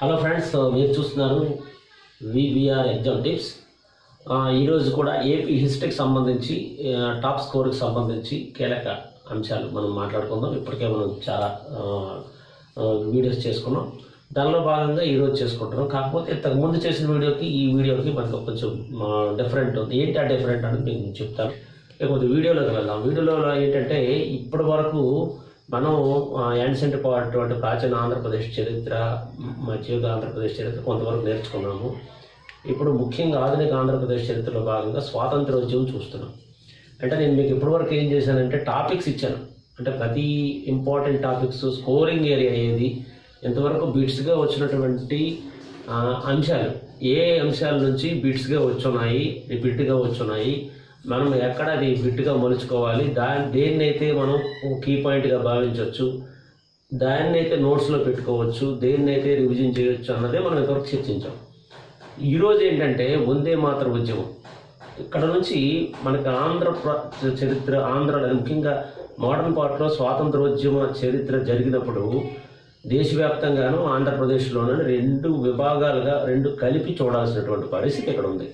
Hello friends మీరు చూస్తున్నారు VVR exam tips ఆ, ఈరోజు కూడా ఏపీ హిస్టరీకి సంబంధించి ఆ, టాప్ స్కోర్కి సంబంధించి కీలక అంశాలు మనం మాట్లాడుకుందాం ఇప్పటికే మనం చాలా ఆ, ఆ, వీడియోస్ చేసుకున్నాం దానిలో భాగంగా ఈరోజు చేసుకుంటున్నాం కాకపోతే ఇంతకు ముందు చేసిన వీడియోకి ఈ వీడియోకి మనకు కొంచెం డిఫరెంట్ ఉంది ఏంటి ఆ డిఫరెంట్ అనేది మీకు చెప్తాను లేకపోతే వీడియోలోకి వెళ్దాం వీడియోలో ఏంటంటే ఇప్పటి వరకు మనం యాన్సెంట్ అటువంటి ప్రాచీన ఆంధ్రప్రదేశ్ చరిత్ర మధ్యయుగ ఆంధ్రప్రదేశ్ చరిత్ర కొంతవరకు నేర్చుకున్నాము ఇప్పుడు ముఖ్యంగా ఆధునిక ఆంధ్రప్రదేశ్ చరిత్రలో భాగంగా స్వాతంత్రోద్యమం చూస్తున్నాం అంటే నేను మీకు ఇప్పటివరకు ఏం చేశానంటే టాపిక్స్ ఇచ్చాను అంటే ప్రతి ఇంపార్టెంట్ టాపిక్స్ స్కోరింగ్ ఏరియా ఏది ఇంతవరకు బిట్స్గా వచ్చినటువంటి ఆ, అంశాలు ఏ అంశాల నుంచి బిట్స్గా వచ్చున్నాయి రిపీట్గా వచ్చున్నాయి మనం ఎక్కడ అది బిట్గా మలుచుకోవాలి దాని దేన్నైతే మనం కీ పాయింట్గా భావించవచ్చు దాన్ని అయితే నోట్స్లో పెట్టుకోవచ్చు దేన్నైతే రివిజన్ చేయొచ్చు అన్నదే మనం ఇంతవరకు చర్చించాం ఈరోజు ఏంటంటే వందే మాతర ఉద్యమం ఇక్కడ నుంచి మనకి ఆంధ్ర ప్ర- చరిత్ర ఆంధ్ర ముఖ్యంగా మోడర్న్ పార్ట్లో స్వాతంత్రోద్యమ చరిత్ర జరిగినప్పుడు దేశవ్యాప్తంగాను ఆంధ్రప్రదేశ్లోనూ రెండు విభాగాలుగా రెండు కలిపి చూడాల్సినటువంటి పరిస్థితి ఇక్కడ ఉంది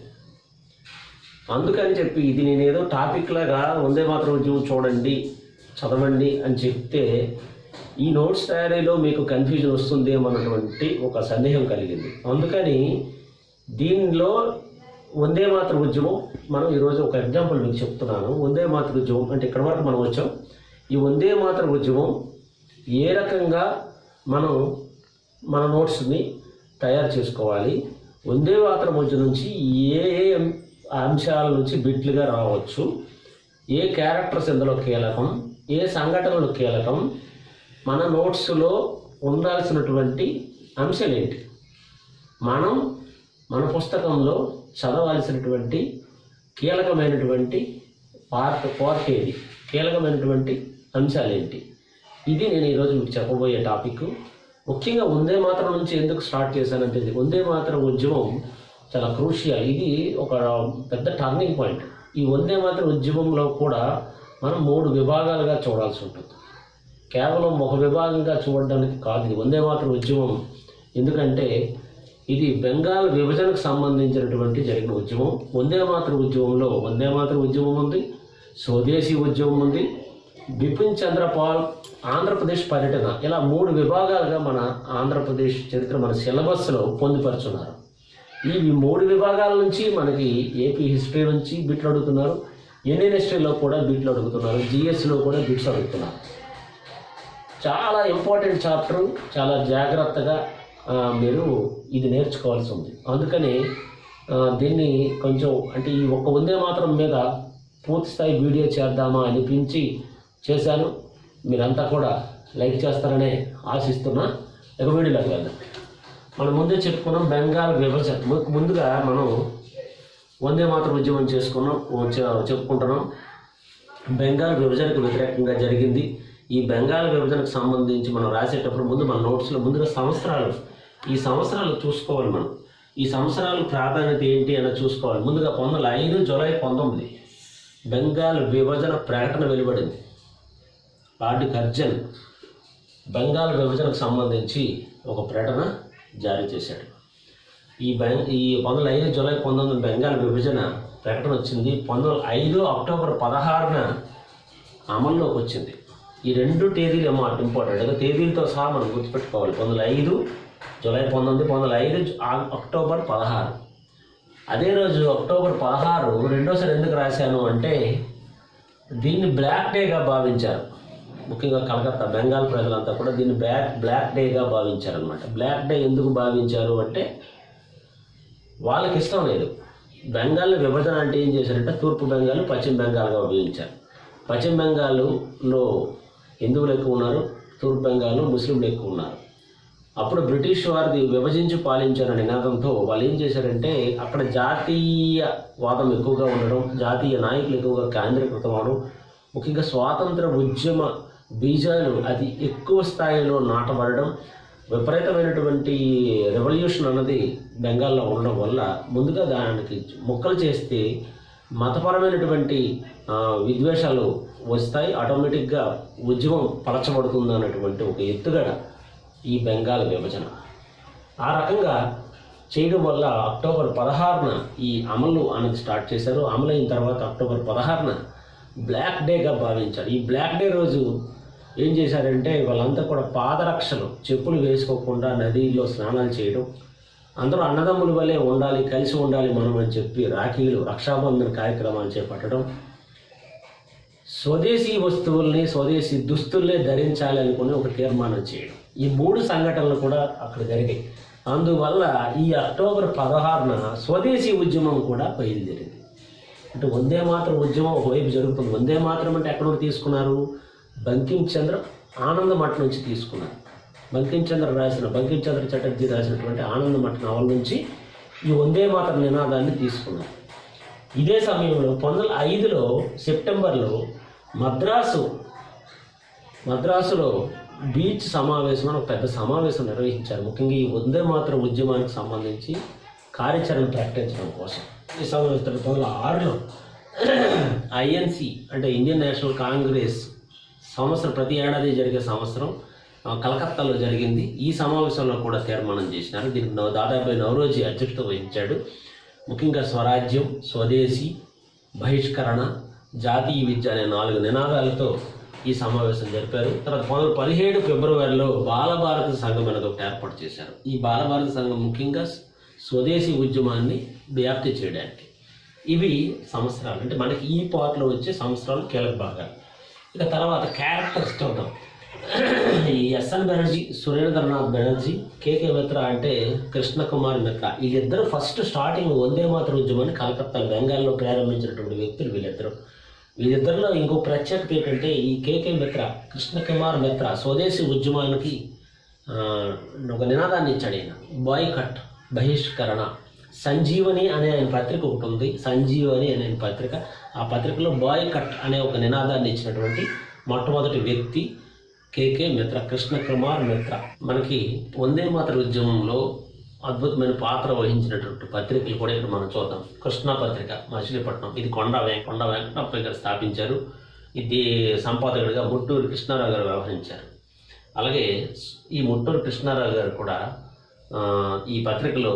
అందుకని చెప్పి ఇది నేను ఏదో టాపిక్ లాగా వందే మాత్రం ఉద్యమం చూడండి చదవండి అని చెప్తే ఈ నోట్స్ తయారీలో మీకు కన్ఫ్యూజన్ వస్తుందేమో అన్నటువంటి ఒక సందేహం కలిగింది అందుకని దీనిలో వందే మాతృ ఉద్యమం మనం ఈరోజు ఒక ఎగ్జాంపుల్ మీకు చెప్తున్నాను వందే మాతృ ఉద్యమం అంటే ఇక్కడ వరకు మనం వచ్చాం ఈ వందే మాతృ ఉద్యమం ఏ రకంగా మనం మన నోట్స్ని తయారు చేసుకోవాలి వందే మాతరం మధ్య నుంచి ఏ ఏ అంశాల నుంచి బిట్లుగా రావచ్చు ఏ క్యారెక్టర్స్ ఇందులో కీలకం ఏ సంఘటనలు కీలకం మన నోట్స్లో ఉండాల్సినటువంటి అంశాలు ఏంటి మనం మన పుస్తకంలో చదవాల్సినటువంటి కీలకమైనటువంటి పార్ట్ పార్ట్ ఏది కీలకమైనటువంటి అంశాలు ఏంటి ఇది నేను ఈరోజు మీకు చెప్పబోయే టాపిక్ ముఖ్యంగా వందే మాత్రం నుంచి ఎందుకు స్టార్ట్ చేశానంటే ఇది వందే మాత్రం ఉద్యమం చాలా క్రూషియల్ ఇది ఒక పెద్ద టర్నింగ్ పాయింట్ ఈ వందే మాత్రం ఉద్యమంలో కూడా మనం మూడు విభాగాలుగా చూడాల్సి ఉంటుంది కేవలం ఒక విభాగంగా చూడడానికి కాదు ఇది వందే మాత్రం ఉద్యమం ఎందుకంటే ఇది బెంగాల్ విభజనకు సంబంధించినటువంటి జరిగిన ఉద్యమం వందే మాతృ ఉద్యమంలో వందే మాతృ ఉద్యమం ఉంది స్వదేశీ ఉద్యమం ఉంది బిపిన్ చంద్రపాల్ ఆంధ్రప్రదేశ్ పర్యటన ఇలా మూడు విభాగాలుగా మన ఆంధ్రప్రదేశ్ చరిత్ర మన సిలబస్లో పొందుపరుచున్నారు ఈ మూడు విభాగాల నుంచి మనకి ఏపీ హిస్టరీ నుంచి బిట్లు అడుగుతున్నారు ఇండియన్ హిస్టరీలో కూడా బిట్లు అడుగుతున్నారు జిఎస్లో కూడా బిట్స్ అడుగుతున్నారు చాలా ఇంపార్టెంట్ చాప్టర్ చాలా జాగ్రత్తగా ఆ, మీరు ఇది నేర్చుకోవాల్సి ఉంది అందుకని ఆ, దీన్ని కొంచెం అంటే ఈ ఒక్క ఉందే మాత్రం మీద పూర్తి స్థాయి వీడియో చేద్దామా అనిపించి చేశాను మీరంతా కూడా లైక్ చేస్తారనే ఆశిస్తున్నా ఇక వీడియోలోకి వెళ్దాం మనం ముందే చెప్పుకున్నాం బెంగాల్ విభజన ము- ముందుగా మనం వందే మాత్రం ఉద్యమం చేసుకున్నాం చె- చెప్పుకుంటున్నాం బెంగాల్ విభజనకు వ్యతిరేకంగా జరిగింది ఈ బెంగాల్ విభజనకు సంబంధించి మనం రాసేటప్పుడు ముందు మన నోట్స్లో ముందుగా సంవత్సరాలు ఈ సంవత్సరాలు చూసుకోవాలి మనం ఈ సంవత్సరాలు ప్రాధాన్యత ఏంటి అని చూసుకోవాలి ముందుగా పంతొమ్మిది వందల ఐదు జూలై పంతొమ్మిది బెంగాల్ విభజన ప్రకటన వెలువడింది లార్డ్ కర్జన్ బెంగాల్ విభజనకు సంబంధించి ఒక ప్రకటన జారీ చేశాడు ఈ బెంగ్ ఈ పంతొమ్మిది వందల ఐదు జూలై పంతొమ్మిది బెంగాల్ విభజన ప్రకటన వచ్చింది పంతొమ్మిది వందల ఐదు అక్టోబర్ పదహారున అమల్లోకి వచ్చింది ఈ రెండు తేదీలు ఏమో ఇంపార్టెంట్ అంటే తేదీలతో సహా మనం గుర్తుపెట్టుకోవాలి పంతొమ్మిది వందల ఐదు జూలై పంతొమ్మిది పంతొమ్మిది వందల ఐదు ఆ- అక్టోబర్ పదహారు అదే రోజు అక్టోబర్ పదహారు రెండోసారి ఎందుకు రాశాను అంటే దీన్ని బ్లాక్ డేగా భావించారు ముఖ్యంగా కలకత్తా బెంగాల్ ప్రజలంతా కూడా దీన్ని బ్లాక్ బ్లాక్ డేగా భావించారు అనమాట బ్లాక్ డే ఎందుకు భావించారు అంటే వాళ్ళకి ఇష్టం లేదు బెంగాల్ విభజన అంటే ఏం చేశారంటే తూర్పు బెంగాల్ పశ్చిమ బెంగాల్గా విభజించారు పశ్చిమ బెంగాల్లో హిందువులు ఎక్కువ ఉన్నారు తూర్పు బెంగాల్లో ముస్లింలు ఎక్కువ ఉన్నారు అప్పుడు బ్రిటిష్ వారిది విభజించి పాలించారనే నినాదంతో వాళ్ళు ఏం చేశారంటే అక్కడ జాతీయ వాదం ఎక్కువగా ఉండడం జాతీయ నాయకులు ఎక్కువగా కేంద్రీకృతం అవడం ముఖ్యంగా స్వాతంత్ర ఉద్యమ బీజాలు అతి ఎక్కువ స్థాయిలో నాటబడడం విపరీతమైనటువంటి రెవల్యూషన్ అన్నది బెంగాల్లో ఉండడం వల్ల ముందుగా దానికి ముక్కలు చేస్తే మతపరమైనటువంటి ఆ, విద్వేషాలు వస్తాయి ఆటోమేటిక్గా ఉద్యమం పలచబడుతుంది అన్నటువంటి ఒక ఎత్తుగడ ఈ బెంగాల్ విభజన ఆ రకంగా చేయడం వల్ల అక్టోబర్ పదహారున ఈ అమలు అనేది స్టార్ట్ చేశారు అమలు అయిన తర్వాత అక్టోబర్ పదహారున బ్లాక్ డేగా భావించారు ఈ బ్లాక్ డే రోజు ఏం చేశారంటే వాళ్ళంతా కూడా పాదరక్షలు చెప్పులు వేసుకోకుండా నదిలో స్నానాలు చేయడం అందరూ అన్నదమ్ముల వలె ఉండాలి కలిసి ఉండాలి మనం అని చెప్పి రాఖీలు రక్షాబంధన కార్యక్రమాలు చేపట్టడం స్వదేశీ వస్తువుల్ని స్వదేశీ దుస్తుల్ని ధరించాలి అనుకుని ఒక తీర్మానం చేయడం ఈ మూడు సంఘటనలు కూడా అక్కడ జరిగాయి అందువల్ల ఈ అక్టోబర్ పదహారున స్వదేశీ ఉద్యమం కూడా బయలుదేరింది అంటే వందే మాత్రం ఉద్యమం ఒకవైపు జరుగుతుంది వందే మాత్రం అంటే ఎక్కడ నుండి తీసుకున్నారు బంకిం చంద్ర ఆనంద మఠ నుంచి తీసుకున్నారు బంకిం చంద్ర రాసిన బంకిం చంద్ర చటర్జీ రాసినటువంటి ఆనంద మఠ నవల నుంచి ఈ వందే మాత్రం నినాదాన్ని తీసుకున్నారు ఇదే సమయంలో పంతొమ్మిది వందల ఐదులో సెప్టెంబర్లో మద్రాసు మద్రాసులో బీచ్ సమావేశం అని ఒక పెద్ద సమావేశం నిర్వహించారు ముఖ్యంగా ఈ వందే మాత్రం ఉద్యమానికి సంబంధించి కార్యాచరణ ప్రకటించడం కోసం ఈ సమావేశం పంతొమ్మిది వందల ఆరులో ఐఎన్సి అంటే ఇండియన్ నేషనల్ కాంగ్రెస్ సంవత్సరం ప్రతి ఏడాది జరిగే సంవత్సరం ఆ, కలకత్తాలో జరిగింది ఈ సమావేశంలో కూడా తీర్మానం చేసినారు దీనికి నవ- దాదాపు నవరోజీ అధ్యక్షత వహించాడు ముఖ్యంగా స్వరాజ్యం స్వదేశీ బహిష్కరణ జాతీయ విద్య అనే నాలుగు నినాదాలతో ఈ సమావేశం జరిపారు తర్వాత పంతొమ్మిది పదిహేడు ఫిబ్రవరిలో బాలభారత సంఘం అనేది ఒకటి ఏర్పాటు చేశారు ఈ బాలభారత సంఘం ముఖ్యంగా స్వదేశీ ఉద్యమాన్ని వ్యాప్తి చేయడానికి ఇవి సంవత్సరాలు అంటే మనకి ఈ పార్ట్లో వచ్చే సంవత్సరాలు కీలక భాగాలు ఇక తర్వాత క్యారెక్టర్స్ చూద్దాం ఈ ఎస్ఎన్ బెనర్జీ సురేంద్రనాథ్ బెనర్జీ కేకే మిత్ర అంటే కృష్ణ కుమార్ మిత్ర వీళ్ళిద్దరు ఫస్ట్ స్టార్టింగ్ వందే మాతర ఉద్యమాన్ని కలకత్తా బెంగాల్లో ప్రారంభించినటువంటి వ్యక్తులు వీళ్ళిద్దరు వీళ్ళిద్దరిలో ఇంకో ప్రత్యేకత ఏంటంటే ఈ కేకే మిత్ర కృష్ణ కుమార్ మిత్ర స్వదేశీ ఉద్యమానికి ఆ, ఒక నినాదాన్ని ఇచ్చాడు ఆయన బాయ్ కట్ బహిష్కరణ సంజీవని అనే ఆయన పత్రిక ఒకటి ఉంది సంజీవని అనే ఆయన పత్రిక ఆ పత్రికలో బాయ్ కట్ అనే ఒక నినాదాన్ని ఇచ్చినటువంటి మొట్టమొదటి వ్యక్తి కేకే మిత్ర కృష్ణ కుమార్ మిత్ర మనకి వందే మాతర ఉద్యమంలో అద్భుతమైన పాత్ర వహించినటువంటి పత్రికలు కూడా ఇక్కడ మనం చూద్దాం కృష్ణా పత్రిక మచిలీపట్నం ఇది కొండ వెంక కొండ వెంకటప్పయ్య గారు స్థాపించారు ఇది సంపాదకుడిగా ముట్టూరు కృష్ణారావు గారు వ్యవహరించారు అలాగే ఈ ముట్టూరు కృష్ణారావు గారు కూడా ఆ, ఈ పత్రికలో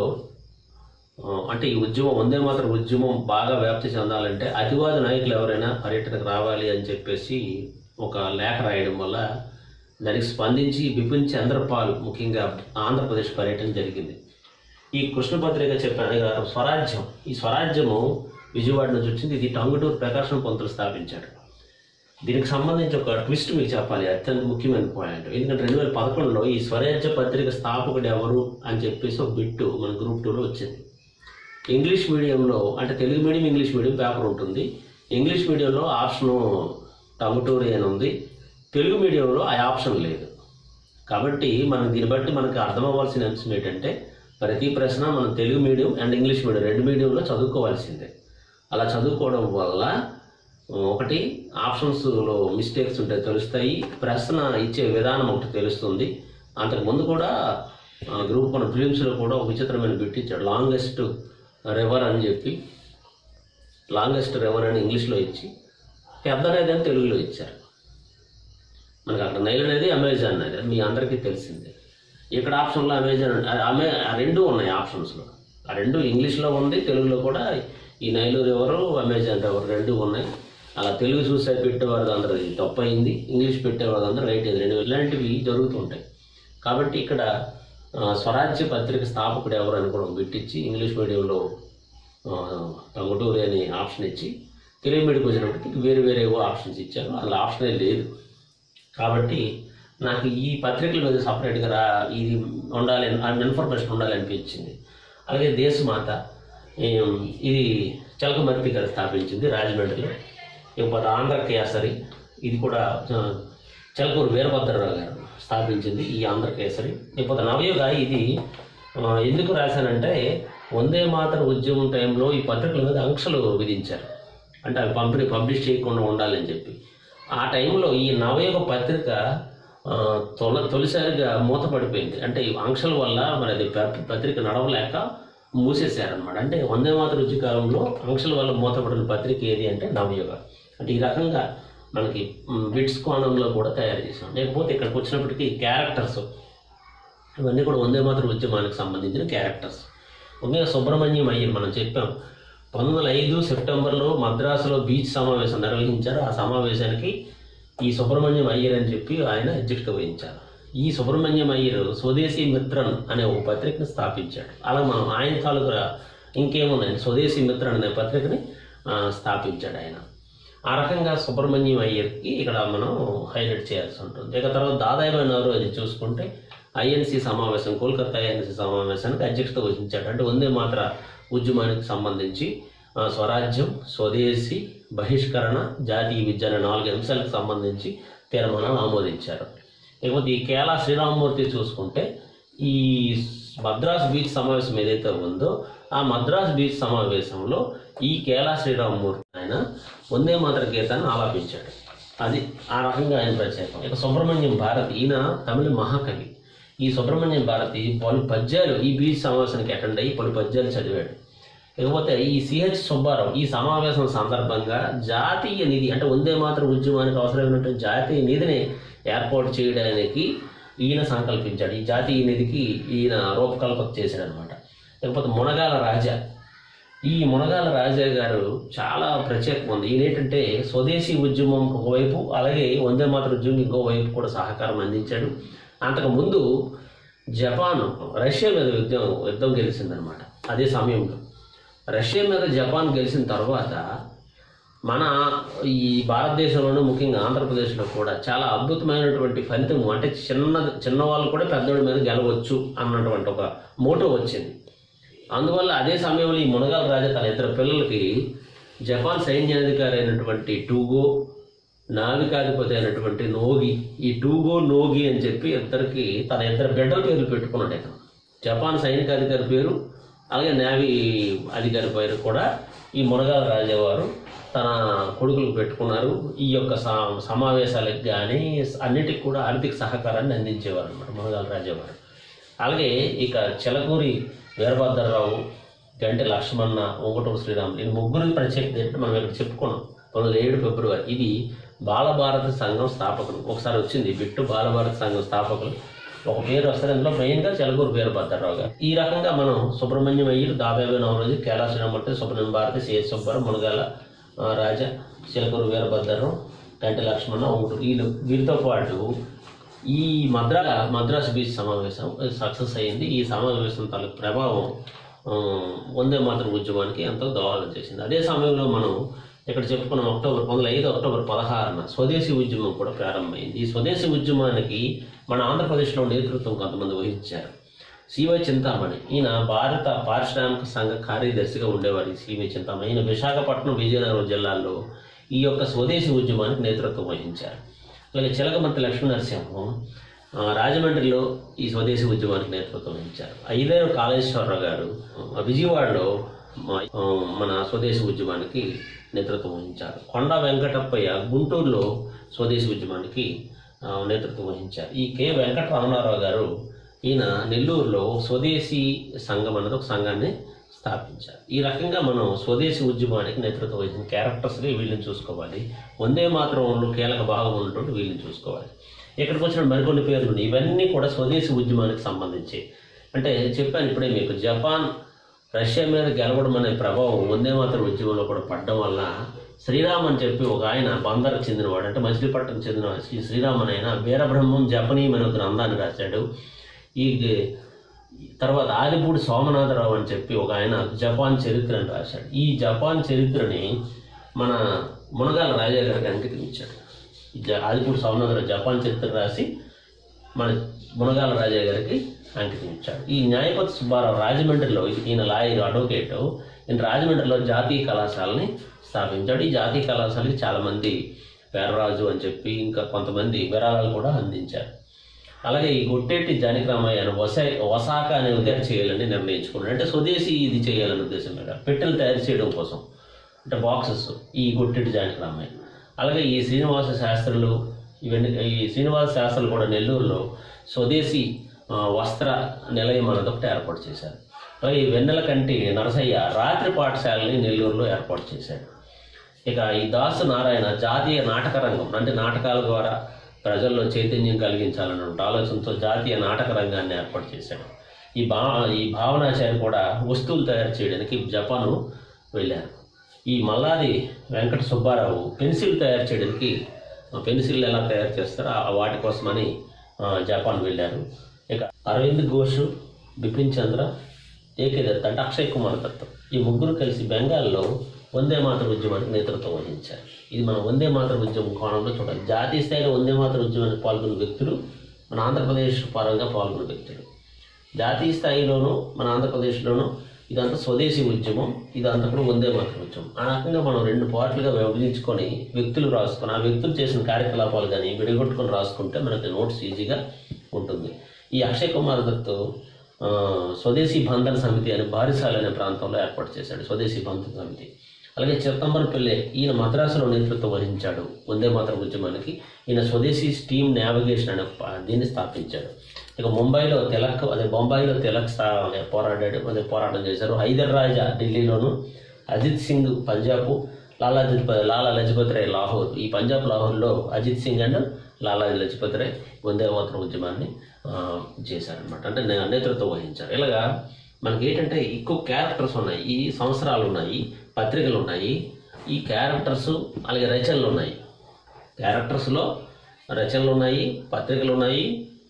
ఆ, అంటే ఈ ఉద్యమం వందే మాత్రం ఉద్యమం బాగా వ్యాప్తి చెందాలంటే అతివాద నాయకులు ఎవరైనా పర్యటనకు రావాలి అని చెప్పేసి ఒక లేఖ రాయడం వల్ల దానికి స్పందించి బిపిన్ చంద్రపాల్ ముఖ్యంగా ఆంధ్రప్రదేశ్ పర్యటన జరిగింది ఈ కృష్ణ పత్రిక చెప్పాను కదా స్వరాజ్యం ఈ స్వరాజ్యము విజయవాడ నుంచి వచ్చింది ఇది టంగుటూరు ప్రకాశం పంతులు స్థాపించాడు దీనికి సంబంధించి ఒక ట్విస్ట్ మీకు చెప్పాలి అత్యంత ముఖ్యమైన పాయింట్ ఎందుకంటే రెండు వేల పదకొండులో ఈ స్వరాజ్య పత్రిక స్థాపకుడు ఎవరు అని చెప్పేసి ఒక బిట్టు మన గ్రూప్ టూలో వచ్చింది ఇంగ్లీష్ మీడియంలో అంటే Telugu medium English medium paper ఉంటుంది ఇంగ్లీష్ మీడియంలో ఆప్షన్ టంగుటూరి అని ఉంది తెలుగు మీడియంలో ఆ ఆప్షన్ లేదు కాబట్టి మనం దీన్ని బట్టి మనకు అర్థమవ్వాల్సిన అంశం ఏంటంటే ప్రతి ప్రశ్న మనం Telugu medium and English medium రెండు మీడియంలో చదువుకోవాల్సిందే అలా చదువుకోవడం వల్ల ఒకటి ఆప్షన్స్లో మిస్టేక్స్ ఉంటే తెలుస్తాయి ప్రశ్న ఇచ్చే విధానం ఒకటి తెలుస్తుంది అంతకు ముందు కూడా ఆ, గ్రూప్ వన్ ఫిలిమ్స్లో కూడా ఒక విచిత్రమైన బిట్ ఇచ్చాడు లాంగెస్ట్ రివర్ అని చెప్పి లాంగెస్ట్ రివర్ అని ఇంగ్లీష్లో ఇచ్చి పెద్ద నది అని తెలుగులో ఇచ్చారు మనకి అక్కడ నైల్ అనేది అమెజాన్ నది అది మీ అందరికీ తెలిసిందే ఇక్కడ ఆప్షన్లో అమెజాన్ ఆ- అమె ఆ రెండు ఉన్నాయి ఆప్షన్స్లో ఆ రెండు ఇంగ్లీష్లో ఉంది తెలుగులో కూడా ఈ నైలు రివరు అమెజాన్ రివర్ రెండు ఉన్నాయి అలా తెలుగు చూసే పెట్టేవారు అందరూ తప్పు అయింది ఇంగ్లీష్ పెట్టేవారు అందరూ రైట్ అయింది రెండు ఇలాంటివి జరుగుతుంటాయి కాబట్టి ఇక్కడ ఆ, స్వరాజ్య పత్రిక స్థాపకుడు ఎవరు అని కూడా బిట్టిచ్చి ఇంగ్లీష్ మీడియంలో టంగుటూరి అని ఆప్షన్ ఇచ్చి తెలుగు మీడియం వచ్చినప్పటికి వేరు వేరేవో ఆప్షన్స్ ఇచ్చారు అందులో ఆప్షనే లేదు కాబట్టి నాకు ఈ పత్రికల మీద సపరేట్గా రా ఇది ఉండాలి ఇన్ఫర్మేషన్ ఉండాలి అనిపించింది అలాగే దేశమాత ఏం, ఇది చిలకమర్తి గారు స్థాపించింది రాజమండ్రిలో ఇకపోతే ఆంధ్ర కేసరి ఇది కూడా ఆ, చిలకూరు వీరభద్రరావు గారు స్థాపించింది ఈ ఆంధ్ర కేసరి ఇకపోతే నవయుగ ఇది ఆ, ఎందుకు రాశానంటే వందే మాతర ఉద్యమం టైంలో ఈ పత్రికల మీద ఆంక్షలు విధించారు అంటే అవి పంపిణీ పబ్లిష్ చేయకుండా ఉండాలని చెప్పి ఆ టైంలో ఈ నవయుగ పత్రిక ఆ, తొల తొలిసారిగా మూతపడిపోయింది అంటే ఈ ఆంక్షల వల్ల మరి అది ప- పత్రిక నడవలేక మూసేశారనమాట అంటే వందే మాతర రుచి కాలంలో ఆంక్షల వల్ల మూతపడిన పత్రిక ఏది అంటే నవయుగ అంటే ఈ రకంగా మనకి మ్, బిట్స్ కోణంలో కూడా తయారు చేసాం లేకపోతే ఇక్కడికి వచ్చినప్పటికీ క్యారెక్టర్స్ ఇవన్నీ కూడా వందే మాత్రం ఉద్యమానికి సంబంధించిన క్యారెక్టర్స్ ముఖ్యంగా సుబ్రహ్మణ్యం అయ్యర్ మనం చెప్పాం పంతొమ్మిది వందల ఐదు సెప్టెంబర్లో మద్రాసులో బీచ్ సమావేశం నిర్వహించారు ఆ సమావేశానికి ఈ సుబ్రహ్మణ్యం అయ్యర్ అని చెప్పి ఆయన అధ్యక్షత వహించారు ఈ సుబ్రహ్మణ్యం అయ్యర్ స్వదేశీ మిత్రన్ అనే ఒక పత్రికను స్థాపించాడు అలా మనం ఆయన తాలూకా ఇంకేమున్నాయి స్వదేశీ మిత్రన్ అనే పత్రికని ఆ, స్థాపించాడు ఆయన ఆ రకంగా సుబ్రహ్మణ్యం అయ్యర్కి ఇక్కడ మనం హైలైట్ చేయాల్సి ఉంటుంది ఇక తర్వాత దాదాపు నవరోజు చూసుకుంటే ఐఎన్సీ సమావేశం కోల్కతా ఐఎన్సీ సమావేశానికి అధ్యక్షత వహించాడు అంటే వందే మాత్ర ఉద్యమానికి సంబంధించి ఆ, స్వరాజ్యం స్వదేశీ బహిష్కరణ జాతీయ విద్య అనే నాలుగు అంశాలకు సంబంధించి తీర్మానాలు ఆమోదించారు ఇకపోతే ఈ కేలా శ్రీరామమూర్తి చూసుకుంటే ఈ మద్రాస్ బీచ్ సమావేశం ఏదైతే ఉందో ఆ మద్రాస్ బీచ్ సమావేశంలో ఈ కేలా శ్రీరామమూర్తి ఆయన వందే మాత్ర గీతాన్ని ఆలాపించాడు అది ఆ రకంగా ఆయన ప్రత్యేకం ఇక సుబ్రహ్మణ్యం భారతి ఈయన తమిళ మహాకవి ఈ సుబ్రహ్మణ్యం భారతి పలు పద్యాలు ఈ బీచ్ సమావేశానికి అటెండ్ అయ్యి పలు పద్యాలు చదివాడు ఇకపోతే ఈ సిహెచ్ సుబ్బారావు ఈ సమావేశం సందర్భంగా జాతీయ నిధి అంటే వందే మాత్రం ఉద్యమానికి అవసరమైనటువంటి జాతీయ నిధిని ఏర్పాటు చేయడానికి ఈయన సంకల్పించాడు ఈ జాతీయ నిధికి ఈయన రూపకల్పన చేశాడు అనమాట ఇకపోతే మునగాల రాజా ఈ మునగాల రాజా గారు చాలా ప్రత్యేకం ఉంది ఈయన ఏంటంటే స్వదేశీ ఉద్యమం ఒకవైపు అలాగే వందే మాత్రం ఉద్యమం ఇంకో వైపు కూడా సహకారం అందించాడు అంతకు ముందు జపాన్ రష్యా మీద యుద్ధం యుద్ధం గెలిచిందనమాట అదే సమయంలో రష్యా మీద జపాన్ గెలిచిన తర్వాత మన ఈ భారతదేశంలోనూ ముఖ్యంగా ఆంధ్రప్రదేశ్లో కూడా చాలా అద్భుతమైనటువంటి ఫలితం అంటే చిన్న చిన్నవాళ్ళు కూడా పెద్దోడి మీద గెలవచ్చు అన్నటువంటి ఒక మోటో వచ్చింది అందువల్ల అదే సమయంలో ఈ మునగాల రాజా తన ఇద్దరు పిల్లలకి జపాన్ సైన్యాధికారి అయినటువంటి టూగో నావికాధిపతి అయినటువంటి నోగి ఈ టూగో నోగి అని చెప్పి ఇద్దరికి తన ఇద్దరు బిడ్డల పేర్లు పెట్టుకున్నాడు ఇతను జపాన్ సైనికాధికారి పేరు అలాగే నేవీ అధికారి పేరు కూడా ఈ మునగాల రాజావారు తన కొడుకులకు పెట్టుకున్నారు ఈ యొక్క సా- సమావేశాలకు కానీ అన్నిటికి కూడా ఆర్థిక సహకారాన్ని అందించేవారు అనమాట మునగాల రాజావారు అలాగే ఇక చిలకూరి వీరభద్రరావు గంటె లక్ష్మణ ఒంగటూరు శ్రీరాములు ఈ ముగ్గురు ప్రత్యేకత ఏంటంటే మనం ఇక్కడ చెప్పుకున్నాం పంతొమ్మిది ఏడు ఫిబ్రవరి ఇది బాలభారత సంఘం స్థాపకులు ఒకసారి వచ్చింది బిట్టు బాలభారత సంఘం స్థాపకులు ఒక పేరు వస్తారు అందులో మెయిన్గా చెలగూరు వీరభద్రరావు గారు ఈ రకంగా మనం సుబ్రహ్మణ్యం అయ్యర్ దాదాపు నవరోజు కేలా శ్రీరామూర్తి సుబ్రహ్మణ్యం భారతి సిఎస్ సుబ్బారావు మునగాల ఆ, రాజా చిలకూరు వీరభద్రరావు గంటె లక్ష్మణ ఒంగటూరు వీళ్ళు వీరితో పాటు ఈ మద్రా మద్రాస్ బీచ్ సమావేశం సక్సెస్ అయింది ఈ సమావేశం తాలూకు ప్రభావం ఆ, వందే మాతృ ఉద్యమానికి ఎంతో దోహదం చేసింది అదే సమయంలో మనం ఇక్కడ చెప్పుకున్న అక్టోబర్ పంతొమ్మిది ఐదు అక్టోబర్ పదహారున స్వదేశీ ఉద్యమం కూడా ప్రారంభమైంది ఈ స్వదేశీ ఉద్యమానికి మన ఆంధ్రప్రదేశ్లో నేతృత్వం కొంతమంది వహించారు సివై చింతామణి ఈయన భారత పారిశ్రామిక సంఘ కార్యదర్శిగా ఉండేవారు ఈ సివై చింతామణి ఈయన విశాఖపట్నం విజయనగరం జిల్లాల్లో ఈ యొక్క స్వదేశీ ఉద్యమానికి నేతృత్వం వహించారు అలాగే చిలకమర్తి లక్ష్మీ నరసింహం ఆ, రాజమండ్రిలో ఈ స్వదేశీ ఉద్యమానికి నేతృత్వం వహించారు ఐదేరు కాళేశ్వరరావు గారు ఆ, విజయవాడలో మా- ఆ, మన స్వదేశీ ఉద్యమానికి నేతృత్వం వహించారు కొండా వెంకటప్పయ్య గుంటూరులో స్వదేశీ ఉద్యమానికి ఆ, నేతృత్వం వహించారు ఈ కె వెంకటరమణారావు గారు ఈయన నెల్లూరులో స్వదేశీ సంఘం అన్నది ఒక సంఘాన్ని స్థాపించారు ఈ రకంగా మనం స్వదేశీ ఉద్యమానికి నేతృత్వం వహించిన క్యారెక్టర్స్ని వీళ్ళని చూసుకోవాలి వందే మాత్రంలో కీలక భాగం ఉన్నటువంటి వీళ్ళని చూసుకోవాలి ఇక్కడికి వచ్చిన మరికొన్ని పేర్లు ఉన్నాయి. ఇవన్నీ కూడా స్వదేశీ ఉద్యమానికి సంబంధించి అంటే చెప్పాను ఇప్పుడే మీకు జపాన్ రష్యా మీద గెలవడం అనే ప్రభావం వందే మాత్రం ఉద్యమంలో కూడా పడడం వల్ల శ్రీరామ్ అని చెప్పి ఒక ఆయన బందర్కి చెందినవాడు అంటే మచిలీపట్నం చెందిన శ్రీ శ్రీరామ్ అని ఆయన వీరబ్రహ్మం జపనీయం అనే ఒక గ్రంథాన్ని రాశాడు ఈ తర్వాత ఆలిపూడి సోమనాథరావు అని చెప్పి ఒక ఆయన జపాన్ చరిత్రని రాశాడు ఈ జపాన్ చరిత్రని మన మునగాల రాజా గారికి అంకితం ఇచ్చాడు ఈ జ- ఆదిపూడి సోమనాథరావు జపాన్ చరిత్ర రాసి మన మునగాల రాజా గారికి అంకితం ఇచ్చాడు ఈ న్యాయపతి సుబ్బారావు రాజమండ్రిలో ఈయన లాయర్ అడ్వకేట్ ఈయన రాజమండ్రిలో జాతీయ కళాశాలని స్థాపించాడు ఈ జాతీయ కళాశాలకి చాలామంది వీర్రాజు అని చెప్పి ఇంకా కొంతమంది విరాళాలు కూడా అందించారు అలాగే ఈ గొట్టేటి జానకిరామయ్య అని వస వసాక అనే ఉద్యోగం చేయాలని నిర్ణయించుకున్నాడు అంటే స్వదేశీ ఇది చేయాలనే ఉద్దేశం మీద పెట్టెలు తయారు చేయడం కోసం అంటే బాక్సెస్ ఈ గొట్టెటి జానకిరామయ్య అలాగే ఈ శ్రీనివాస శాస్త్రులు ఇవన్నీ ఈ శ్రీనివాస శాస్త్రులు కూడా నెల్లూరులో స్వదేశీ ఆ, వస్త్ర నిలయం అన్నది ఒకటి ఏర్పాటు చేశారు అలాగే ఈ వెన్నెల కంటి నరసయ్య రాత్రి పాఠశాలని నెల్లూరులో ఏర్పాటు చేశాడు ఇక ఈ దాసు నారాయణ జాతీయ నాటక రంగం అంటే నాటకాల ద్వారా ప్రజల్లో చైతన్యం కలిగించాలన్న ఆలోచనతో జాతీయ నాటక రంగాన్ని ఏర్పాటు చేశాడు ఈ భా ఈ భావనాచారి కూడా వస్తువులు తయారు చేయడానికి జపాను వెళ్ళారు ఈ మల్లాది వెంకట సుబ్బారావు పెన్సిల్ తయారు చేయడానికి ఆ పెన్సిల్ ఎలా తయారు చేస్తారో ఆ వాటి కోసమని ఆ, జపాన్ వెళ్ళారు ఇక అరవింద్ ఘోష్ బిపిన్ చంద్ర ఏకే దత్ అంటే అక్షయ్ కుమార్ దత్ ఈ ముగ్గురు కలిసి బెంగాల్లో వందే మాతర ఉద్యమానికి నేతృత్వం వహించారు ఇది మన వందే మాతర ఉద్యమం కోణంలో చూడాలి జాతీయ స్థాయిలో వందే మాతర ఉద్యమానికి పాల్గొన్న వ్యక్తులు మన ఆంధ్రప్రదేశ్ పరంగా పాల్గొన్న వ్యక్తులు జాతీయ స్థాయిలోనూ మన ఆంధ్రప్రదేశ్లోనూ ఇదంతా స్వదేశీ ఉద్యమం ఇదంతా కూడా వందే మాతర ఉద్యమం ఆ రకంగా మనం రెండు పార్ట్లుగా విభజించుకొని వ్యక్తులు రాసుకొని ఆ వ్యక్తులు చేసిన కార్యకలాపాలు కానీ విడగొట్టుకొని రాసుకుంటే మనకి నోట్స్ ఈజీగా ఉంటుంది ఈ అక్షయ్ కుమార్ దత్ ఆ, స్వదేశీ బంధన్ సమితి అని బారిసాల అనే ప్రాంతంలో ఏర్పాటు చేశాడు స్వదేశీ బంధన్ సమితి అలాగే చిత్తంబరం పిల్లే ఈయన మద్రాసులో నేతృత్వం వహించాడు వందే మాతర ఉద్యమానికి ఈయన స్వదేశీ స్టీమ్ నావిగేషన్ అనే ప- దీన్ని స్థాపించాడు ఇక ముంబైలో తిలక్ అదే బొంబాయిలో తిలక్ స్థా పోరాడాడు అదే పోరాటం చేశారు హైదర్ రాజా ఢిల్లీలోను అజిత్ సింగ్ పంజాబ్ లాలా లజపతి లాలా లజపతి రాయ్ లాహోర్ ఈ పంజాబ్ లాహోర్లో అజిత్ సింగ్ అండ్ లాలా లజపతి రాయ్ వందే మాతరం ఉద్యమాన్ని ఆ, చేశారనమాట అంటే నే- నేతృత్వం వహించారు ఇలాగా మనకి ఏంటంటే ఎక్కువ క్యారెక్టర్స్ ఉన్నాయి ఈ సంవత్సరాలు ఉన్నాయి పత్రికలు ఉన్నాయి ఈ క్యారెక్టర్స్ అలాగే రచనలు ఉన్నాయి క్యారెక్టర్స్లో రచనలు ఉన్నాయి పత్రికలు ఉన్నాయి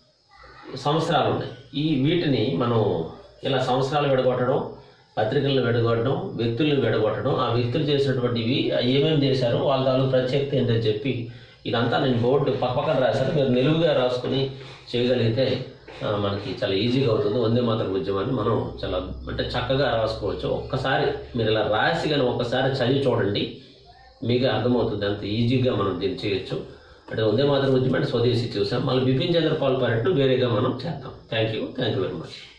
సంవత్సరాలు ఉన్నాయి ఈ వీటిని మనం ఇలా సంవత్సరాలు విడగొట్టడం పత్రికలను విడగొట్టడం వ్యక్తులను విడగొట్టడం ఆ వ్యక్తులు చేసినటువంటివి ఏమేమి చేశారో వాళ్ళ తాలూకు ప్రత్యేకత ఏంటని చెప్పి ఇదంతా నేను బోర్డు పక్క పక్కన రాశాను మీరు నిలువుగా రాసుకుని చేయగలిగితే ఆ, మనకి చాలా ఈజీగా అవుతుంది వందే మాతర ఉద్యమాన్ని మనం చాలా అంటే చక్కగా రాసుకోవచ్చు ఒక్కసారి మీరు ఇలా రాసి కానీ ఒక్కసారి చదివి చూడండి మీకు అర్థమవుతుంది అంత ఈజీగా మనం దీన్ని చేయొచ్చు అంటే వందే మాతర ఉద్యమం అంటే స్వదేశీ చూసాం మళ్ళీ బిపిన్ చంద్ర పాల్ పర్యటన వేరేగా మనం చేద్దాం thank you thank you very much